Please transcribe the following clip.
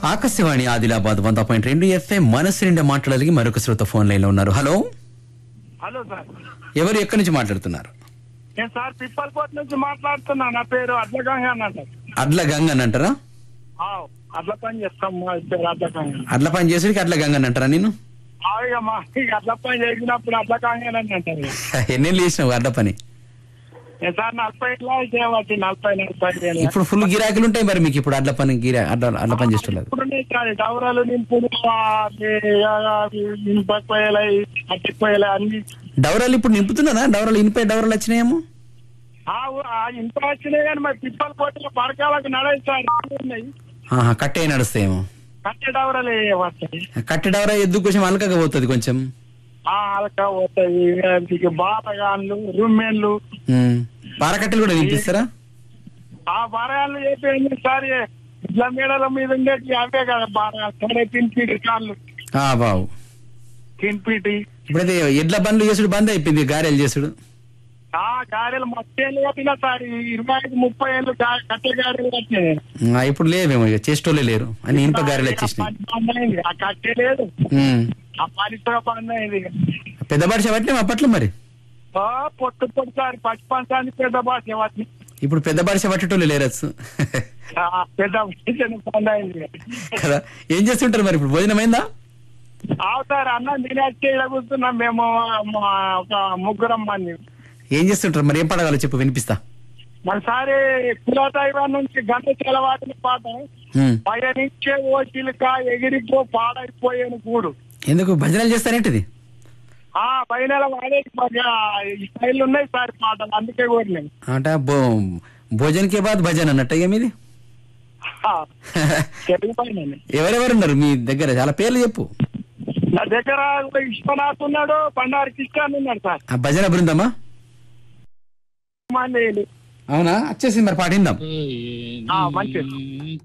ఆకాశవాణి ఆదిలాబాద్ వంద పాయింట్ రెండు ఎఫ్ఎం మనసు నిండా మాట్లాడలిగి మరొక శ్రోత ఫోన్ లైన్ లో ఉన్నారు హలో హలో సార్ ఎవరు ఎక్కడి నుంచి మాట్లాడుతున్నారు నేను సార్ పిప్పల్కోట్ నుంచి మాట్లాడుతున్నా నా పేరు అడ్లగంగ అన్నట్టు అడ్ల గంగ అని అంటారా ఆవ్, అడ్ల పని చేస్తాం మా పేరు అడ్లగంగ అడ్ల పని చేసేడికి అడ్ల గంగ అని అంటారా నేను ఇక మా ఇక అడ్ల పని చేసినప్పుడు అడ్లగంగ అని అంటారు ఎన్నేళ్ళు చేసినావు అడ్ల పని నేను సార్ నలభై ఇట్లా చేయవచ్చు నలభై నలభై వేలు. ఇప్పుడు ఫుల్ గిరాకీలు ఉంటాయి మరి మీకు ఇప్పుడు అడ్ల పని గిరా అడ్ల అడ్ల పని చేస్తున్నారు ఇప్పుడు ఉన్నాయి సార్ డౌరాలు నింపుడు ఇనుపపోయేలా అట్టిపోయేలా అన్ని డవరాలు ఇప్పుడు నింపుతున్నారా డవరాలు ఇనిపై డవరాలు వచ్చినాయేమో ఆ ఊ- ఆ ఇంత వచ్చినాయి కానీ మరి పిప్పల కోటలో పడకాలకు నడవి సార్ ఉన్నాయి ఆహా, కట్టే నడుస్తాయేమో కట్టె డౌరాలు వస్తాయి కట్టె డవరా ఎద్దు కొంచెం అలకగా పోతుంది కొంచెం ఆ అలక పోతాయి బాటగాన్లు రుమ్మెన్లు ఉమ్. పారకట్టెలు కూడా నింపిస్తారా ఆ బారగాళ్ళు చెప్పేది సార్ ఇట్లా మేడల మీద ఉండేటి అవే కదా బారగాలు సరే తినిపిటి కాళ్ళు ఆ బావు తినిపిటి ఇప్పుడైతే ఎడ్ల బండ్లు చేసుడు బంద్ అయిపోయింది గారెలు చేసుడు ఆ గారెలు మస్తేళ్ళు కట్టినా సార్ ఈ ఇరవై ఐదు ముప్పై ఏళ్ళు గా- కట్టె గారెలు కట్టినాయి ఆ, ఇప్పుడు లేవేమో ఇక చేసేటోళ్ళే లేరు అని ఇనుప గారెలు వచ్చేసినాయి ఆ పని బంద్ అయింది. ఆ కట్టె లేదు ఉమ్. ఆ పరిశ్రమ బంద్ అయింది పెద్ద భాష పట్టినాం అప్పట్లో మరి ఆ, పొట్టు పొట్టు సార్ పచ్చి పంచాన్ని పెద్ద భాష వాటిని ఇప్పుడు పెద్ద భాష పట్టేటోళ్ళు లేరచ్చు ఆ, పెద్ద భాష బంద్ అయింది కదా ఏం చేస్తుంటారు మరి ఇప్పుడు భోజనం అయిందా అవుతారు అన్న తినేస్తే ఇలా కూర్చున్నాం మేము మా ఒక ముగ్గురం మంది ఏం చేస్తుంటారు మరి ఏం పడగాలో చెప్పు వినిపిస్తా మనసారి కులదైవం నుంచి గంట చెలవాటిన పాట ఉమ్. పయనించే ఓ చిలుక ఎగిరిపో పాడైపోయాను కూడు ఎందుకు భజనలు చేస్తారేంటిది ఆ పైన వాడే మరి ఆ ఈ స్టైల్ ఉన్నాయి సార్ పాటలు అందుకే కోరినాయి అంటే భో భోజన్ కే బాద్ భజన్ అన్నట్టు ఇక మీది తెలుగు పైన ఎవరెవరు ఉన్నారు మీ దగ్గర చాలా పేర్లు చెప్పు నా దగ్గర ఒక విశ్వనాథ్ ఉన్నాడు బండారి కిష్టాన్ ఉన్నాడు సార్ ఆ భజన బృందమా మంది అవునా వచ్చేసింది మరి పాటిందాం ఆ, మంచిది